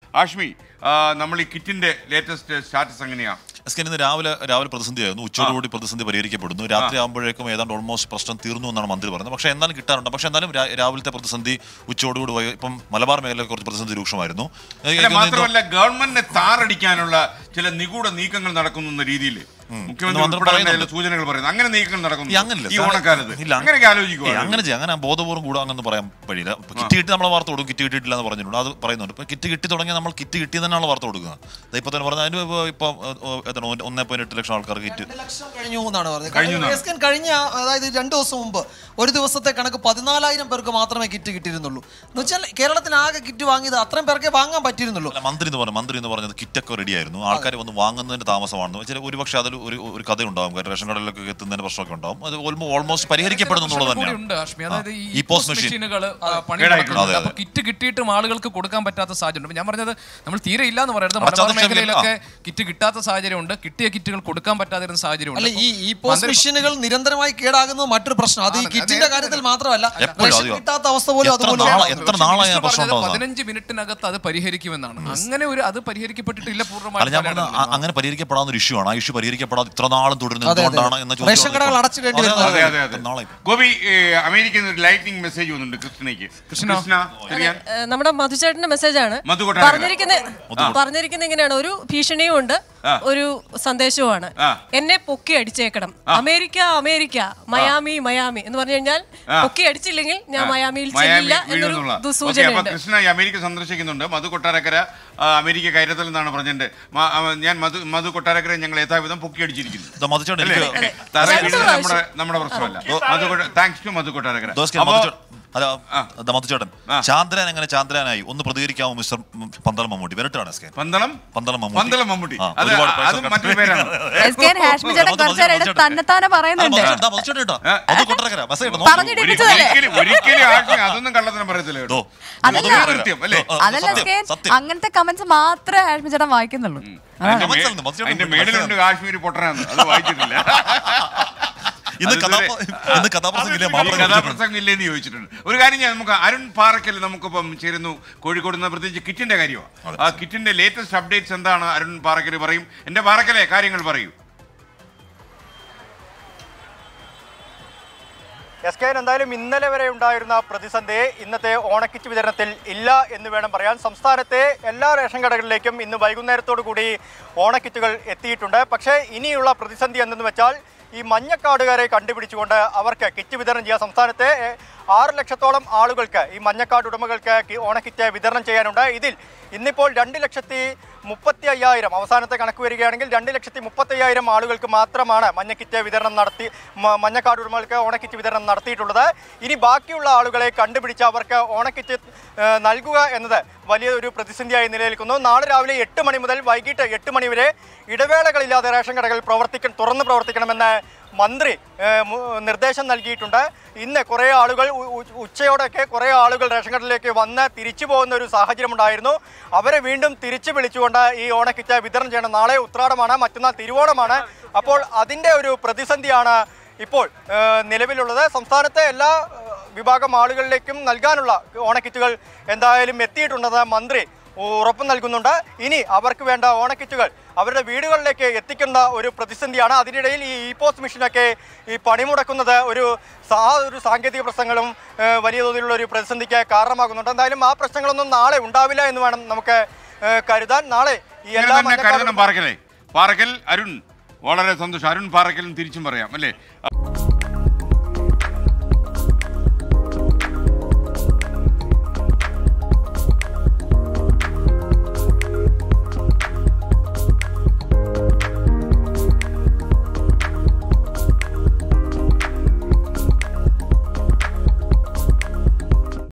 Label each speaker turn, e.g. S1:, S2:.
S1: ആഷ്മി ആ, നമ്മൾ ഈ കിറ്റിന്റെ ലേറ്റസ്റ്റ് സ്റ്റാറ്റസ് എങ്ങനെയാ
S2: എസ് കെ ഇന്ന് രാവിലെ രാവിലെ പ്രതിസന്ധിയായിരുന്നു ഉച്ചയോടുകൂടി പ്രതിസന്ധി പരിഹരിക്കപ്പെടുന്നു രാത്രി ആകുമ്പോഴേക്കും ഏതാണ്ട് ഓൾമോസ്റ്റ് പ്രശ്നം തീർന്നു എന്നാണ് മന്ത്രി പറയുന്നത് പക്ഷേ എന്നാലും കിട്ടാറുണ്ട് പക്ഷേ എന്നാലും രാ- രാവിലത്തെ പ്രതിസന്ധി ഉച്ചയോടുകൂടി വൈ- ഇപ്പം മലബാർ മേഖലയിൽ കുറച്ച് പ്രതിസന്ധി രൂക്ഷമായിരുന്നു എനിക്ക്
S1: അല്ല
S2: തോന്നുന്നു
S1: മാത്രമല്ല ഗവൺമെന്റിനെ താറടിക്കാനുള്ള ചില നിഗൂഢ നീക്കങ്ങൾ നടക്കുന്നു എന്ന രീതിയിൽ മുഖ്യമന്ത്രി
S2: മന്ത്രി
S1: ഉൾപ്പെടെ
S2: പറയുന്നുണ്ട്.
S1: അതിന്റെ സൂചനകൾ പറയുന്നു അങ്ങനെ നീക്കങ്ങൾ നടക്കുന്നു
S2: ഈ അങ്ങനല്ല
S1: ഈ
S2: സാർ.
S1: ഓണക്കാലത്ത്
S2: ഇല്ല, അങ്ങ-
S1: അങ്ങനെയൊക്കെ
S2: ഏയ്
S1: ആലോചിക്കുക
S2: അങ്ങനെ ചെയ്യാം അങ്ങനെ ബോധപൂർവ്വം കൂടാ അങ്ങനെ പറയാൻ വഴിയില്ല ഇപ്പൊ കിറ്റ് കിട്ടി നമ്മളെ വാർത്ത കൊടുക്കും കിറ്റ് കിട്ടിയിട്ടില്ല എന്ന് പറഞ്ഞിട്ടുണ്ട് അത് പറയുന്നുണ്ട് ഇപ്പൊ കിറ്റ് കിട്ടി തുടങ്ങിയാൽ നമ്മൾ കിറ്റ് കിട്ടി തന്നെയാണ് വാർത്ത കൊടുക്കുന്നത് ദാ ഇപ്പൊ തന്നെ പറഞ്ഞ അതിന് ഇപ്പൊ ഇപ്പൊ എത്ര ഒന്നേ പോയിന്റ് എട്ട് ലക്ഷം ആൾക്കാർക്ക് കിറ്റ്
S3: രണ്ട് ലക്ഷം കഴിഞ്ഞു എന്നാണ് പറഞ്ഞത്
S1: കഴിഞ്ഞു എന്നാണ്.
S3: എസ് കെൻ കഴിഞ്ഞ അതായത് രണ്ട് ദിവസം മുമ്പ് ഒരു ദിവസത്തെ കണക്ക് പതിനാലായിരം പേർക്ക് മാത്രമേ കിറ്റ് കിട്ടിയിരുന്നുള്ളൂ എന്ന് വെച്ചാൽ കേരളത്തിൽ ആകെ കിറ്റ് വാങ്ങിയത് അത്രയും പേർക്കേ വാങ്ങാൻ പറ്റിയിരുന്നുള്ളൂ
S2: അല്ല, മന്ത്രി എന്ന് പറഞ്ഞു മന്ത്രി എന്ന് പറഞ്ഞത് കിറ്റൊക്കെ റെഡി ആയിരുന്നു ആൾക്കാർ വന്ന് വാങ്ങുന്നതിന്റെ താമസമാണെന്ന് വെച്ചാൽ ഒരുപക്ഷെ അതിൽ ഒരു ഒരു കഥ ഉണ്ടാവും കാരണം റേഷൻ കടയിലൊക്കെ എത്തുന്നതിന് പ്രശ്നമൊക്കെ ഉണ്ടാവും അത് ഓൾമോസ്റ്റ് പരിഹരിക്കപ്പെടുന്നു എന്നുള്ളത്
S4: കൂടി
S2: തന്നെയാണ്
S4: ഉണ്ട് ഹാഷ്മി അതായത്
S2: ആ.
S4: ഈ
S2: ഈ പോസ്റ്റ്
S4: പോസ്റ്റ്
S2: മെഷീൻ
S4: മെഷീനുകൾ പണി
S1: കേടായിട്ടുണ്ട്.
S4: നടക്കുന്നുണ്ട്
S2: അതെ,
S4: അപ്പൊ കിറ്റ് കിട്ടിയിട്ടും ആളുകൾക്ക് കൊടുക്കാൻ പറ്റാത്ത സാഹചര്യം ഉണ്ട് ഞാൻ പറഞ്ഞത് നമ്മൾ തീരെ ഇല്ല എന്ന് പറയരുത്
S2: അടച്ചാൽ
S4: മലബാർ
S2: നിക്ഷേപം
S4: മേഖലയിലൊക്കെ കിറ്റ് കിട്ടാത്ത സാഹചര്യമുണ്ട് കിട്ടിയ കിറ്റുകൾ കൊടുക്കാൻ പറ്റാതിരുന്ന സാഹചര്യമുണ്ട്
S3: അല്ല ഈ ഈ പോസ്റ്റ്
S4: മന്ത്രി-
S3: മെഷീനുകൾ നിരന്തരമായി കേടാകുന്നത് മറ്റൊരു പ്രശ്നം അത് ഈ
S4: ആണ്.
S3: കിറ്റിന്റെ
S4: നേരത്തെ
S3: കാര്യത്തിൽ മാത്രമല്ല
S2: എപ്പോഴും
S3: റേഷൻ
S2: അതെയോ?
S3: കിട്ടാത്ത അവസ്ഥ പോലും
S2: എത്ര
S3: അതുപോലെ
S2: നാളെ-
S3: ആണ്.
S2: എത്ര
S4: പക്ഷേ
S2: നാളായി ആ
S4: മിനിസ്റ്റർ
S2: പ്രശ്നം
S4: പറഞ്ഞത്
S2: ഉണ്ടാവുന്നത്?
S4: പതിനഞ്ച് മിനിറ്റിനകത്ത് അത് പരിഹരിക്കുമെന്നാണ് അങ്ങനെ ഒരു അത് പരിഹരിക്കപ്പെട്ടിട്ടില്ല
S2: അല്ല ഞാൻ പറഞ്ഞ
S4: പൂർണ്ണമായി
S2: അങ്ങനെ പരിഹരിക്കപ്പെടാവുന്ന ഒരു ഇഷ്യൂ ആണ് ആ ഇഷ്യൂ പരിഹരിക്കപ്പെടാതെ ഇത്ര നാളും തുടരുന്നത്
S3: അതെ, അതെ.
S2: എന്തുകൊണ്ടാണ് എന്ന ചോദ്യം
S3: റേഷൻ കടകൾ അടച്ചിടേണ്ടി
S2: അതെ,
S3: വരുന്നു.
S2: അതെ,
S1: അതെ അതെ
S2: എത്ര നാളായി
S1: ഗോപി ഏ, അമേരിക്കയിൽ നിന്ന് ഒരു ലൈറ്റിംഗ് മെസ്സേജ് വന്നിട്ടുണ്ട് കൃഷ്ണയ്ക്ക്
S4: കൃഷ്ണ.
S1: കൃഷ്ണ തിരിയാൻ
S5: ഏഹ് നമ്മുടെ മധുചേട്ടന്റെ മെസ്സേജാണ്
S1: മധു കൊട്ടാരക്കര.
S5: പറഞ്ഞിരിക്കുന്ന പറഞ്ഞിരിക്കുന്ന ഇങ്ങനെയാണ് ഒരു ഭീഷണിയും ഉണ്ട് ഒരു സന്ദേശവുമാണ്
S1: ആ.
S5: എന്നെ പൊക്കി അടിച്ചേക്കണം അമേരിക്ക അമേരിക്ക മയാമി മയാമി എന്ന് പറഞ്ഞു കഴിഞ്ഞാൽ പൊക്കി അടിച്ചില്ലെങ്കിൽ ഞാൻ മയാമിയിൽ ചെല്ലില്ല എന്നൊരു
S1: വീഴുന്നുള്ള. ഓക്കേ,
S5: ദുസൂചനയുണ്ട്
S1: അപ്പൊ കൃഷ്ണ ഈ അമേരിക്ക സന്ദർശിക്കുന്നുണ്ട് മധു കൊട്ടാരക്കര ആ, അമേരിക്ക കയറ്റത്തിൽ നിന്നാണ് പറഞ്ഞത് മ- ആ, ഞാൻ മധു മധു കൊട്ടാരക്കര ഞങ്ങൾ യഥാവിധം പൊക്കി അടിച്ചിരിക്കുന്നു
S2: ഇതാ മധുചേട്ടൻ
S1: അല്ലേ?
S2: എനിക്ക്
S1: തറ
S5: രണ്ട്
S1: വീഴുന്നത്
S5: പ്രാവശ്യം.
S1: നമ്മുടെ നമ്മുടെ പ്രശ്നമല്ല മധു താങ്ക്സ് ടു മധു കൊട്ടാരക്കര
S2: ദോസ്കെ
S1: അപ്പോ-
S2: മധുചേട്ടൻ അല്ല
S1: ആ.
S2: ദാ മധുചേട്ടൻ
S1: ആ.
S2: ചാന്ദ്രൻ എങ്ങനെ ചാന്ദ്രനായി ഒന്ന് പ്രതികരിക്കാമോ മിസ്റ്റർ പന്തളം മമ്മൂട്ടി വരട്ടാണ് എസ് കെ
S1: പന്തളം
S2: പന്തളം മമ്മൂട്ടി
S1: പന്തളം മമ്മൂട്ടി
S2: ആ,
S1: അത്
S2: ഒരുപാട്
S1: അതും
S2: പ്രാവശ്യം
S1: മറ്റൊരു പേരാണ്
S6: എസ് കെ ഹാഷ്മി ചേട്ടൻ കുറച്ചേരായിട്ട് തന്നെത്താനെ പറയുന്നുണ്ട്
S2: മധുചേട്ടൻ, ദാ മധുചേട്ടൻ കേട്ടോ.
S1: ആ.
S2: മധു കൊട്ടാരക്കര മെസ്സേജ് ഇട്ടോ.
S6: പറഞ്ഞിട്ട്
S1: ഒരി-
S6: ഇടിച്ചതല്ലേ?
S1: ഒരിക്കലും ഒരിക്കലും ആശയം അതൊന്നും കള്ളത്തിനും പറയത്തില്ല കേട്ടോ
S2: ദോ,
S6: അതല്ല.
S2: മധു കൊട്ടാരക്കര.
S1: കൃത്യം, അല്ലേ?
S2: ദോ, ആ,
S6: അതല്ല
S2: സത്യം,
S6: എസ് കെ
S2: സത്യം.
S6: അങ്ങനത്തെ കമന്റ്സ് മാത്രമേ ഹാഷ്മി ചേട്ടൻ വായിക്കുന്നുള്ളൂ
S1: അതിന്റെ മേ-
S2: മനസ്സിലാവുന്നു, മധുചേട്ടൻ
S1: അതിന്റെ
S2: മനസ്സിലാവുന്നു.
S1: മേളിലുണ്ട് കാശ്മീർ പൊട്ടനാന്ന് അത് വായിച്ചിട്ടില്ല
S2: ഇന്ന്
S1: അത്
S2: കഥാ
S1: ഇതുവരെ-
S2: ഇന്ന് കഥാപ്രസംഗിലെ
S1: ഈ
S2: മാപ്പിള
S1: കഥാപ്രസംഗം ഇല്ലേന്ന് ചോദിച്ചിട്ടുണ്ട് ഒരു കാര്യം ഞാൻ നമുക്ക് അരുൺ പാറക്കൽ നമുക്കിപ്പം ചേരുന്നു കോഴിക്കോട് നിന്ന് പ്രത്യേകിച്ച് കിറ്റിന്റെ കാര്യമാണ് ആ കിറ്റിന്റെ ലേറ്റസ്റ്റ് അപ്ഡേറ്റ്സ് എന്താണ് അരുൺ പാറക്കൽ പറയും എന്റെ പാറക്കലെ കാര്യങ്ങൾ പറയൂ
S7: എസ് കെ എന്തായാലും ഇന്നലെ വരെ ഉണ്ടായിരുന്ന പ്രതിസന്ധി ഇന്നത്തെ ഓണക്കിറ്റ് വിതരണത്തിൽ ഇല്ല എന്ന് വേണം പറയാൻ സംസ്ഥാനത്തെ എല്ലാ റേഷൻ കടകളിലേക്കും ഇന്ന് വൈകുന്നേരത്തോടു കൂടി ഓണക്കിറ്റുകൾ എത്തിയിട്ടുണ്ട് പക്ഷേ ഇനിയുള്ള പ്രതിസന്ധി എന്തെന്ന് വെച്ചാൽ ഈ മഞ്ഞക്കാടുകാരെ കണ്ടുപിടിച്ചുകൊണ്ട് അവർക്ക് കിറ്റ് വിതരണം ചെയ്യാൻ സംസ്ഥാനത്തെ എ, ആറ് ലക്ഷത്തോളം ആളുകൾക്ക് ഈ മഞ്ഞക്കാട് ഉടമകൾക്ക് കി- ഓണക്കിറ്റ് വിതരണം ചെയ്യാനുണ്ട് ഇതിൽ ഇന്നിപ്പോൾ രണ്ട് ലക്ഷത്തി മുപ്പത്തി അയ്യായിരം അവസാനത്തെ കണക്ക് വരികയാണെങ്കിൽ രണ്ട് ലക്ഷത്തി മുപ്പത്തി അയ്യായിരം ആളുകൾക്ക് മാത്രമാണ് മഞ്ഞക്കിറ്റ് വിതരണം നടത്തി മ- മഞ്ഞക്കാട് ഉടമകൾക്ക് ഓണക്കിറ്റ് വിതരണം നടത്തിയിട്ടുള്ളത് ഇനി ബാക്കിയുള്ള ആളുകളെ കണ്ടുപിടിച്ച് അവർക്ക് ഓണക്കിറ്റ് ഏഹ്, നൽകുക എന്നത് വലിയ ഒരു പ്രതിസന്ധിയായി നിലനിൽക്കുന്നു നാളെ രാവിലെ എട്ട് മണി മുതൽ വൈകിട്ട് എട്ട് മണി വരെ ഇടവേളകളില്ലാതെ റേഷൻ കടകൾ പ്രവർത്തിക്ക തുറന്ന് പ്രവർത്തിക്കണമെന്ന് മന്ത്രി ഏഹ്, മു- നിർദ്ദേശം നൽകിയിട്ടുണ്ട് ഇന്ന് കുറേ ആളുകൾ ഉ- ഉ- ഉച്ചയോടെയൊക്കെ കുറേ ആളുകൾ റേഷൻ കടയിലേക്ക് വന്ന് തിരിച്ചു പോകുന്ന ഒരു സാഹചര്യം ഉണ്ടായിരുന്നു അവരെ വീണ്ടും തിരിച്ചു വിളിച്ചുകൊണ്ട് ഈ ഓണക്കിറ്റ് വിതരണം ചെയ്യണം നാളെ ഉത്രാടമാണ് മറ്റന്നാൾ തിരുവോണമാണ് അപ്പോൾ അതിൻ്റെ ഒരു പ്രതിസന്ധിയാണ് ഇപ്പോൾ ഏഹ്, നിലവിലുള്ളത് സംസ്ഥാനത്തെ എല്ലാ ഏഹ്, വിഭാഗം ആളുകളിലേക്കും നൽകാനുള്ള ഓണക്കിറ്റുകൾ എന്തായാലും എത്തിയിട്ടുണ്ടെന്ന് മന്ത്രി ഉറപ്പ് നൽകുന്നുണ്ട് ഇനി അവർക്ക് വേണ്ട ഓണക്കിറ്റുകൾ അവരുടെ വീടുകളിലേക്ക് എത്തിക്കുന്ന ഒരു പ്രതിസന്ധിയാണ് അതിനിടയിൽ ഈ ഇ പോസ്റ്റ് മെഷീനൊക്കെ ഈ പണിമുടക്കുന്നത് ഒരു സാ ഒരു സാങ്കേതിക പ്രശ്നങ്ങളും ഏഹ്, വലിയ തോതിലുള്ള ഒരു പ്രതിസന്ധിക്ക് കാരണമാകുന്നുണ്ട് എന്തായാലും ആ പ്രശ്നങ്ങളൊന്നും നാളെ ഉണ്ടാവില്ല എന്ന് വേണം നമുക്ക് ഏഹ്, കരുതാൻ നാളെ ഈ
S1: ഇങ്ങനെ
S7: എല്ലാ
S1: തന്നെ കരുതണം
S7: മഞ്ഞക്കാടും
S1: പാറക്കലെ പാറക്കൽ അരുൺ വളരെ സന്തോഷം അരുൺ പാറക്കലും തിരിച്ചും പറയാം അല്ലേ